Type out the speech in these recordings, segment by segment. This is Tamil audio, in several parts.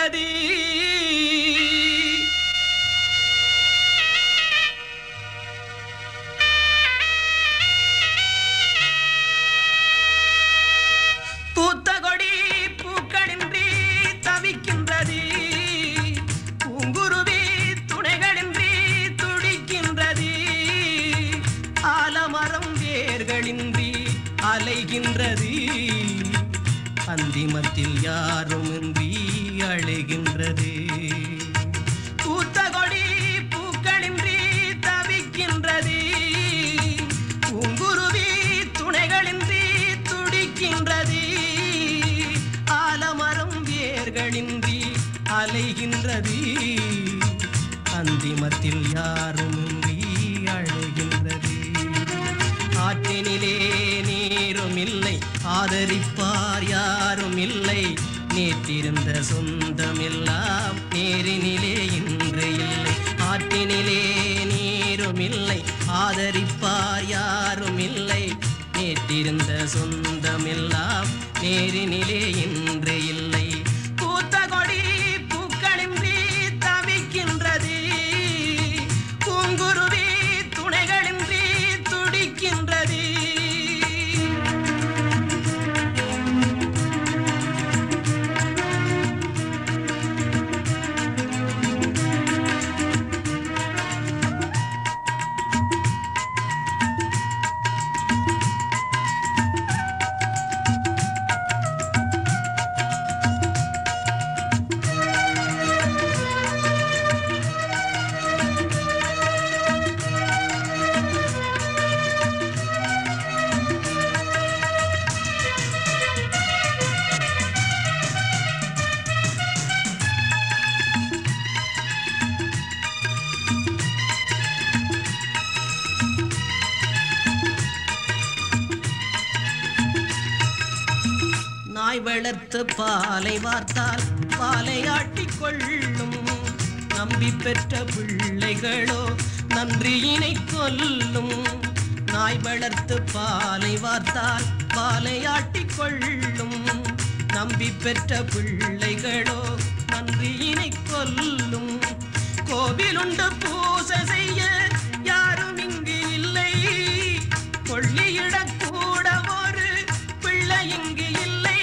துடிக்கின்றது பூத்த கொடி பூக்களின்றி தவிக்கின்றது பூங்குருவி துணைகளின்றி துடிக்கின்றது ஆலமரம் வேர்களின்றி அலைகின்றது அந்திமத்தில் யாருமின்றி அழுகின்றது பூத்த கொடி பூக்களின்றி தவிக்கின்றது பூங்குருவி துணைகளின்றி துடிக்கின்றது ஆலமரம் வேர்களின்றி அலைகின்றது அந்திமத்தில் யாருமின்றி அழுகின்றது ஆற்றினிலே நீரும் இல்லை ஆதரிப்பார் யாரும் இல்லை நேற்றிருந்த சொந்தமெல்லாம் நேரினிலே இன்று இல்லை ஆற்றினிலே நீரும் இல்லை ஆதரிப்பார் யாரும் இல்லை நேற்றிருந்த சொந்தமெல்லாம் நேரினிலே இன்று இல்லை பூத்த கொடி பூக்களின்றி தவிக்கின்றது பூங்குருவி துணைகளின்றி துடிக்கின்றது நாய் வளர்த்து பாலை வார்த்தால் பாலை ஆட்டிக் கொள்ளும் நம்பி பெற்ற பிள்ளைகளோ நன்றியினை கொல்லும் நாய் வளர்த்து பாலை வார்த்தால் பாலை ஆட்டிக் கொள்ளும் நம்பி பெற்ற பிள்ளைகளோ நன்றியினை கொல்லும் கோவிலுண்டு பூசை செய்ய யாரும் இங்கு இல்லை கொள்ளியிடக் கூட ஒரு பிள்ளை இங்கு இல்லை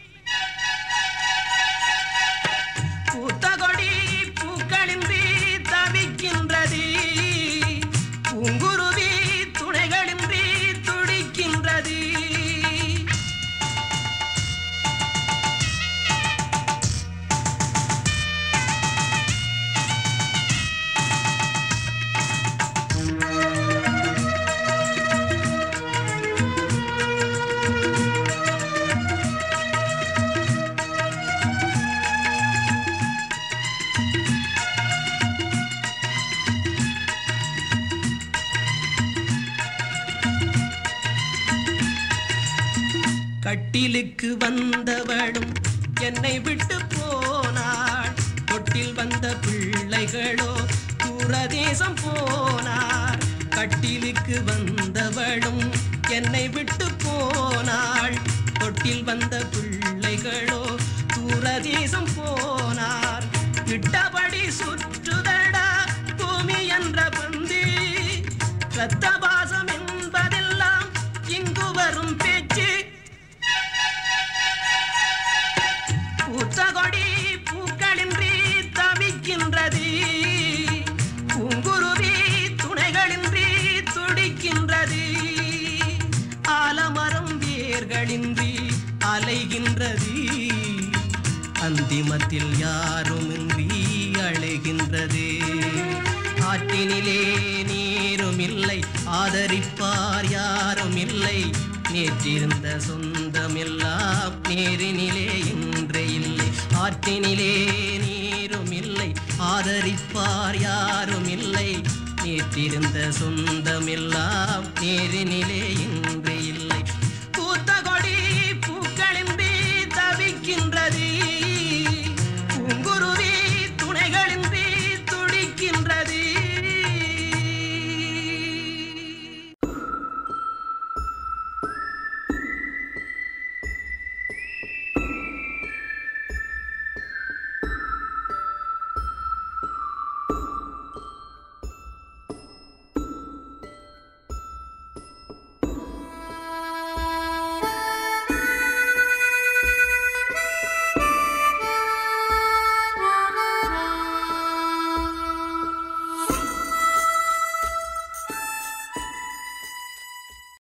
பூத்த கொடி பூக்களின்றி தவிக்கின்றது பூங்குருவி துணைகளின்றி துடிக்கின்றது கட்டிலுக்கு வந்தவளும் என்னை விட்டு போனாள் தொட்டில் வந்த பிள்ளைகளோ தூரதேசம் போனார் கட்டிலுக்கு வந்தவளும் என்னை விட்டு போனாள் தொட்டில் வந்த பிள்ளைகளோ தூரதேசம் போனார் இட்டபடி சுற்றுதடா பூமி என்ற பந்து ரத்தபாசம் என்பதெல்லாம் இங்கு வரும் பேச்சு பூத்த கொடி பூக்களின்றி தவிக்கின்றது பூங்குருவி துணைகளின்றி துடிக்கின்றது ஆலமரம் வேர்களின்றி அலைகின்றது அந்திமத்தில் யாருமின்றி அழுகின்றது ஆற்றினிலே நீரும் இல்லை ஆதரிப்பார் யாரும் இல்லை நேற்றிருந்த சொந்தமெல்லாம் நேரினிலே இன்று இல்லை ஆற்றினிலே நீரும் இல்லை ஆதரிப்பார் யாரும் இல்லை நேற்றிருந்த சொந்தமெல்லாம் நேரினிலே இன்று